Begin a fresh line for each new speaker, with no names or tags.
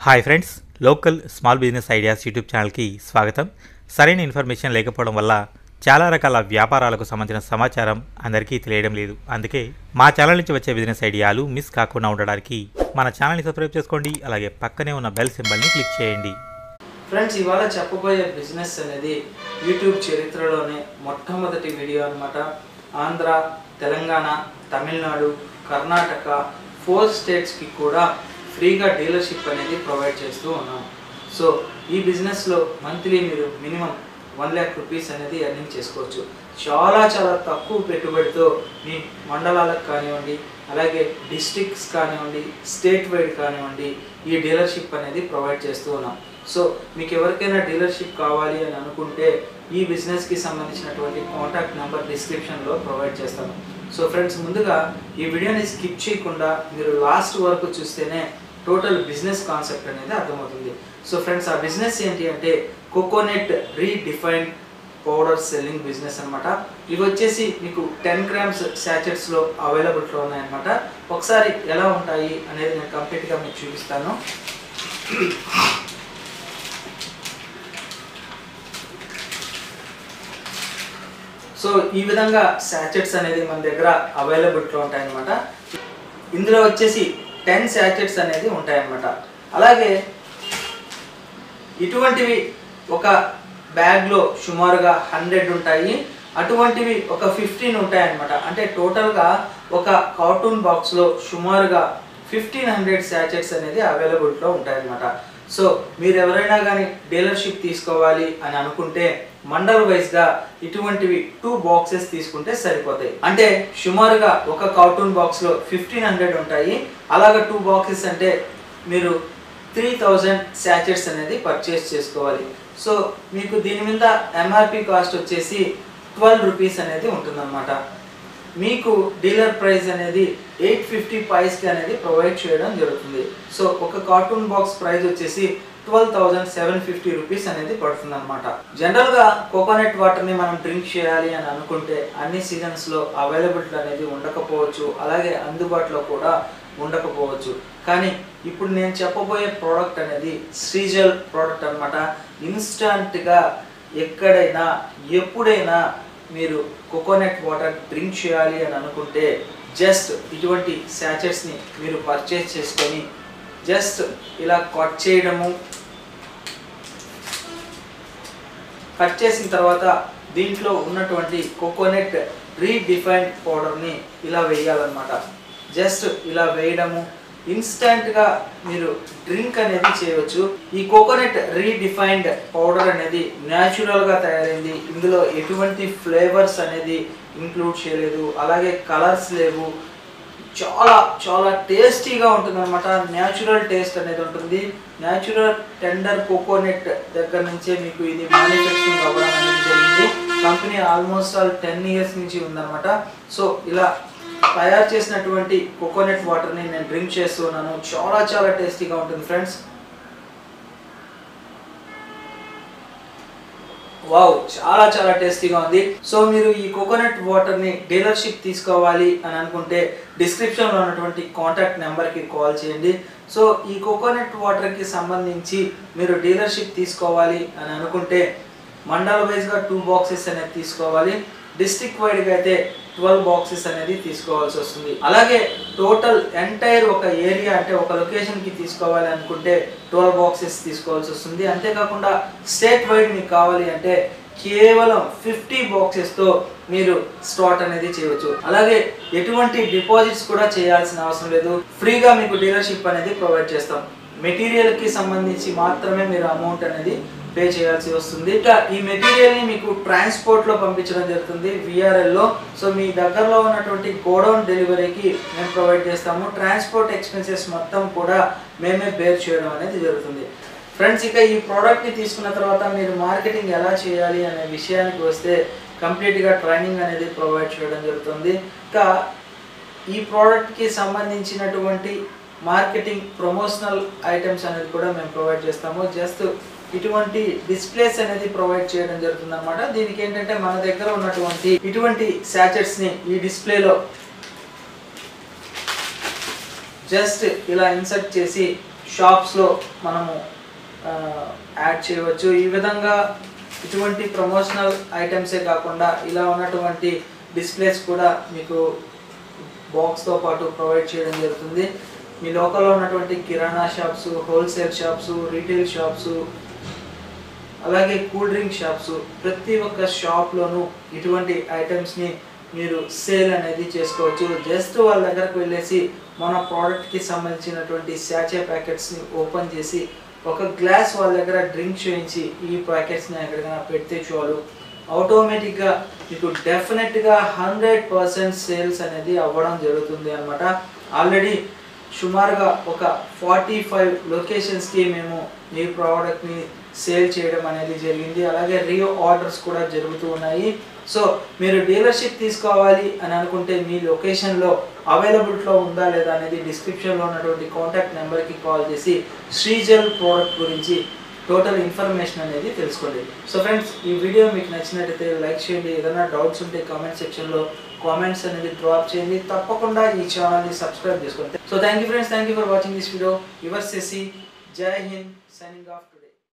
hi friends local small business ideas YouTube ఛానల్కి స్వాగతం సరైన ఇన్ఫర్మేషన్ లేకపోవడం వల్ల చాలా రకాల వ్యాపారాలకు సంబంధించిన సమాచారం అందరికీ తెలియడం లేదు అందుకే మా ఛానల్ నుంచి వచ్చే బిజినెస్ ఐడియాలు మిస్ కాకుండా ఉండడానికి మన ఛానల్ని సబ్స్క్రైబ్ చేసుకోండి అలాగే పక్కనే ఉన్న బెల్ సింబల్ని క్లిక్ చేయండి
ఫ్రెండ్స్ ఇవాళ చెప్పబోయే బిజినెస్ అనేది యూట్యూబ్ చరిత్రలోనే మొట్టమొదటి వీడియో అన్నమాట ఆంధ్ర తెలంగాణ తమిళనాడు కర్ణాటక ఫోర్ స్టేట్స్కి కూడా ఫ్రీగా డీలర్షిప్ అనేది ప్రొవైడ్ చేస్తూ ఉన్నాం సో ఈ బిజినెస్లో మంత్లీ మీరు మినిమం వన్ ల్యాక్ రూపీస్ అనేది ఎర్నింగ్ చేసుకోవచ్చు చాలా చాలా తక్కువ పెట్టుబడితో మీ మండలాలకు కానివ్వండి అలాగే డిస్ట్రిక్ట్స్ కానివ్వండి స్టేట్ వైడ్ కానివ్వండి ఈ డీలర్షిప్ అనేది ప్రొవైడ్ చేస్తూ ఉన్నాం సో మీకు ఎవరికైనా డీలర్షిప్ కావాలి అని అనుకుంటే ఈ బిజినెస్కి సంబంధించినటువంటి కాంటాక్ట్ నెంబర్ డిస్క్రిప్షన్లో ప్రొవైడ్ చేస్తాను సో ఫ్రెండ్స్ ముందుగా ఈ వీడియోని స్కిప్ చేయకుండా మీరు లాస్ట్ వరకు చూస్తేనే టోటల్ బిజినెస్ కాన్సెప్ట్ అనేది అర్థమవుతుంది సో ఫ్రెండ్స్ ఆ బిజినెస్ ఏంటి అంటే coconut redefined powder selling business అన్నమాట ఇవి వచ్చేసి మీకు టెన్ గ్రామ్స్ శాచెట్స్లో అవైలబుల్లో ఉన్నాయన్నమాట ఒకసారి ఎలా ఉంటాయి అనేది నేను కంప్లీట్గా మీకు చూపిస్తాను సో ఈ విధంగా శాచెట్స్ అనేది మన దగ్గర అవైలబుల్లో ఉంటాయన్నమాట ఇందులో వచ్చేసి టెన్ శాచెట్స్ అనేది ఉంటాయన్నమాట అలాగే ఇటువంటివి ఒక బ్యాగ్లో సుమారుగా హండ్రెడ్ ఉంటాయి అటువంటివి ఒక ఫిఫ్టీన్ ఉంటాయి అన్నమాట అంటే టోటల్గా ఒక కార్టూన్ బాక్స్లో సుమారుగా ఫిఫ్టీన్ హండ్రెడ్ శాచెట్స్ అనేది అవైలబుల్లో ఉంటాయన్నమాట సో మీరు ఎవరైనా కానీ డీలర్షిప్ తీసుకోవాలి అని అనుకుంటే మండల్ వైజ్గా ఇటువంటివి టూ బాక్సెస్ తీసుకుంటే సరిపోతాయి అంటే సుమారుగా ఒక కార్టూన్ బాక్స్లో ఫిఫ్టీన్ హండ్రెడ్ ఉంటాయి అలాగ టూ బాక్సెస్ అంటే మీరు త్రీ థౌజండ్ శాచెట్స్ అనేది పర్చేస్ చేసుకోవాలి సో మీకు దీని మీద ఎంఆర్పి కాస్ట్ వచ్చేసి ట్వెల్వ్ రూపీస్ అనేది ఉంటుందన్నమాట మీకు డీలర్ ప్రైస్ అనేది ఎయిట్ ఫిఫ్టీ పైస్కి అనేది ప్రొవైడ్ చేయడం జరుగుతుంది సో ఒక కార్టూన్ బాక్స్ ప్రైస్ వచ్చేసి twelve thousand seven fifty rupees అనేది పడుతుంది అనమాట జనరల్గా కోకోనట్ వాటర్ని మనం డ్రింక్ చేయాలి అని అనుకుంటే అన్ని సీజన్స్లో అవైలబిలిటీ అనేది ఉండకపోవచ్చు అలాగే అందుబాటులో కూడా ఉండకపోవచ్చు కానీ ఇప్పుడు నేను చెప్పబోయే ప్రోడక్ట్ అనేది శ్రీజల్ ప్రోడక్ట్ అనమాట ఇన్స్టంట్గా ఎక్కడైనా ఎప్పుడైనా మీరు కోకోనట్ వాటర్ డ్రింక్ చేయాలి అని అనుకుంటే జస్ట్ ఇటువంటి శాచెట్స్ని మీరు పర్చేస్ చేసుకొని జస్ట్ ఇలా కట్ చేయడము కట్ చేసిన తర్వాత దీంట్లో ఉన్నటువంటి కోకోనట్ రీడిఫైన్డ్ పౌడర్ని ఇలా వేయాలన్నమాట జస్ట్ ఇలా వేయడము ఇన్స్టంట్గా మీరు డ్రింక్ అనేది చేయవచ్చు ఈ కోకోనట్ రీడిఫైన్డ్ పౌడర్ అనేది న్యాచురల్గా తయారైంది ఇందులో ఎటువంటి ఫ్లేవర్స్ అనేది ఇంక్లూడ్ చేయలేదు అలాగే కలర్స్ లేవు చాలా చాలా టేస్టీగా ఉంటుంది అనమాట న్యాచురల్ టేస్ట్ అనేది ఉంటుంది న్యాచురల్ టెండర్ కోకోనట్ దగ్గర నుంచే మీకు ఇది మ్యానుఫ్యాక్చరింగ్ అవ్వడం అనేది జరిగింది company almost all ten years నుంచి ఉందన్నమాట సో ఇలా తయారు చేసినటువంటి కోకోనట్ వాటర్ని నేను డ్రింక్ చేస్తున్నాను చాలా చాలా టేస్టీగా ఉంటుంది ఫ్రెండ్స్ వావ్ చాలా చాలా టేస్టీగా ఉంది సో మీరు ఈ కోకోనట్ వాటర్ని డీలర్షిప్ తీసుకోవాలి అని అనుకుంటే డిస్క్రిప్షన్లో ఉన్నటువంటి కాంటాక్ట్ నెంబర్కి కాల్ చేయండి సో ఈ కోకోనట్ వాటర్కి సంబంధించి మీరు డీలర్షిప్ తీసుకోవాలి అని అనుకుంటే మండల వైజ్గా టూ బాక్సెస్ అనేది తీసుకోవాలి డిస్ట్రిక్ట్ వైడ్గా అయితే ట్వెల్వ్ బాక్సెస్ అనేది తీసుకోవాల్సి వస్తుంది అలాగే టోటల్ ఎంటైర్ ఒక ఏరియా అంటే ఒక లొకేషన్కి తీసుకోవాలి అనుకుంటే ట్వెల్వ్ బాక్సెస్ తీసుకోవాల్సి వస్తుంది అంతేకాకుండా స్టేట్ వైడ్ మీకు కావాలి అంటే కేవలం ఫిఫ్టీ బాక్సెస్తో మీరు స్టార్ట్ అనేది చేయవచ్చు అలాగే ఎటువంటి డిపాజిట్స్ కూడా చేయాల్సిన అవసరం లేదు ఫ్రీగా మీకు డీలర్షిప్ అనేది ప్రొవైడ్ చేస్తాం మెటీరియల్కి సంబంధించి మాత్రమే మీరు అమౌంట్ అనేది పే చేయాల్సి వస్తుంది ఇంకా ఈ మెటీరియల్ని మీకు ట్రాన్స్పోర్ట్లో పంపించడం జరుగుతుంది విఆర్ఎల్లో సో మీ దగ్గరలో ఉన్నటువంటి గోడౌన్ డెలివరీకి మేము ప్రొవైడ్ చేస్తాము ట్రాన్స్పోర్ట్ ఎక్స్పెన్సెస్ మొత్తం కూడా మేమే బేర్ చేయడం అనేది జరుగుతుంది ఫ్రెండ్స్ ఇక ఈ ప్రోడక్ట్ని తీసుకున్న తర్వాత మీరు మార్కెటింగ్ ఎలా చేయాలి అనే విషయానికి వస్తే కంప్లీట్గా ట్రైనింగ్ అనేది ప్రొవైడ్ చేయడం జరుగుతుంది ఇంకా ఈ ప్రోడక్ట్కి సంబంధించినటువంటి మార్కెటింగ్ ప్రమోషనల్ ఐటమ్స్ అనేది కూడా మేము ప్రొవైడ్ చేస్తాము జస్ట్ ఇటువంటి డిస్ప్లేస్ అనేది ప్రొవైడ్ చేయడం జరుగుతుంది అనమాట దీనికి ఏంటంటే మన దగ్గర ఉన్నటువంటి ఇటువంటి శాచెట్స్ ని ఈ డిస్ప్లేలో జస్ట్ ఇలా ఇన్సర్ట్ చేసి షాప్స్లో మనము ఆ, యాడ్ చేయవచ్చు ఈ విధంగా ఇటువంటి ప్రమోషనల్ ఐటమ్సే కాకుండా ఇలా ఉన్నటువంటి డిస్ప్లేస్ కూడా మీకు బాక్స్తో పాటు ప్రొవైడ్ చేయడం జరుగుతుంది మీ లోకల్లో ఉన్నటువంటి kirana shops wholesale shops retail shops అలాగే కూల్ డ్రింక్ షాప్స్ ప్రతి ఒక్క షాప్లోనూ ఇటువంటి ఐటమ్స్ని మీరు సేల్ అనేది చేసుకోవచ్చు జస్ట్ వాళ్ళ దగ్గరకు వెళ్ళేసి మన ప్రోడక్ట్కి సంబంధించినటువంటి శాచే ప్యాకెట్స్ని ఓపెన్ చేసి ఒక గ్లాస్ వాళ్ళ దగ్గర డ్రింక్ చేయించి ఈ ప్యాకెట్స్ని ఎక్కడికైనా పెడితే చాలు ఆటోమేటిక్గా మీకు డెఫినెట్గా హండ్రెడ్ పర్సెంట్ సేల్స్ అనేది అవ్వడం జరుగుతుంది అనమాట ఆల్రెడీ సుమారుగా ఒక ఫార్టీ ఫైవ్ లొకేషన్స్కి మేము ఈ ప్రోడక్ట్ని సేల్ చేయడం అనేది జరిగింది అలాగే రియో ఆర్డర్స్ కూడా జరుగుతూ ఉన్నాయి సో మీరు డీలర్షిప్ తీసుకోవాలి అని అనుకుంటే మీ లొకేషన్లో అవైలబిలిటీలో ఉందా లేదా అనేది డిస్క్రిప్షన్లో ఉన్నటువంటి కాంటాక్ట్ నెంబర్కి కాల్ చేసి శ్రీజల్ ప్రోడక్ట్ గురించి టోటల్ ఇన్ఫర్మేషన్ అనేది తెలుసుకోండి సో ఫ్రెండ్స్ ఈ వీడియో మీకు నచ్చినట్టయితే లైక్ చేయండి ఏదైనా డౌట్స్ ఉంటే కామెంట్ సెక్షన్లో కామెంట్స్ అనేది డ్రాప్ చేయండి తప్పకుండా ఈ ఛానల్ని సబ్స్క్రైబ్ చేసుకోండి so thank you friends thank you for watching this video your సెసి Jai Hind signing off today